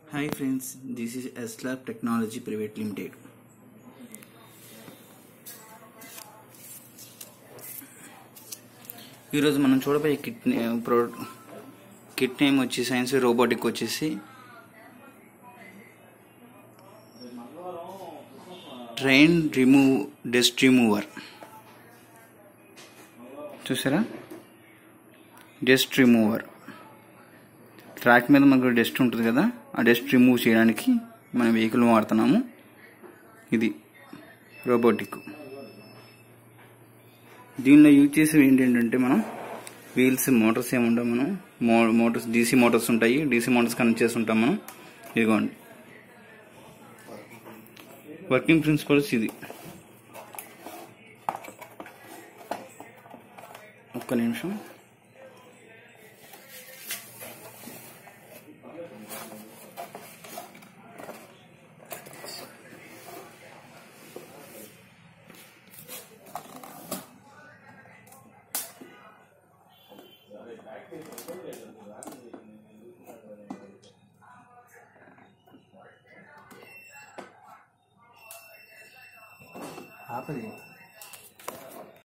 Hi friends, this is SLab Technology Private Limited. ఈరోజు మనం చూడబోయే కిట్ నే- ప్రో కిట్ నేమ్ వచ్చి సైన్స్ రోబోటిక్ వచ్చేసి ట్రైన్ రిమూవ్ డస్ట్ రిమూవర్ చూసారా డస్ట్ రిమూవర్ ట్రాక్ మీద మనకు డస్ట్ ఉంటుంది కదా ఆ డస్ట్ రిమూవ్ చేయడానికి మన వెహికల్ వాడుతున్నాము ఇది రోబోటిక్ దీనిలో యూజ్ చేసేవి ఏంటంటే మనం వీల్స్ మోటార్స్ ఏమి ఉండవు మనం మో మోటార్స్ డీసీ మోటార్స్ ఉంటాయి డీసీ మోటార్స్ కనెక్ట్ చేసి ఉంటాం మనం ఇదిగోండి వర్కింగ్ ప్రిన్సిపల్స్ ఇది ఒక్క నిమిషం ఆపది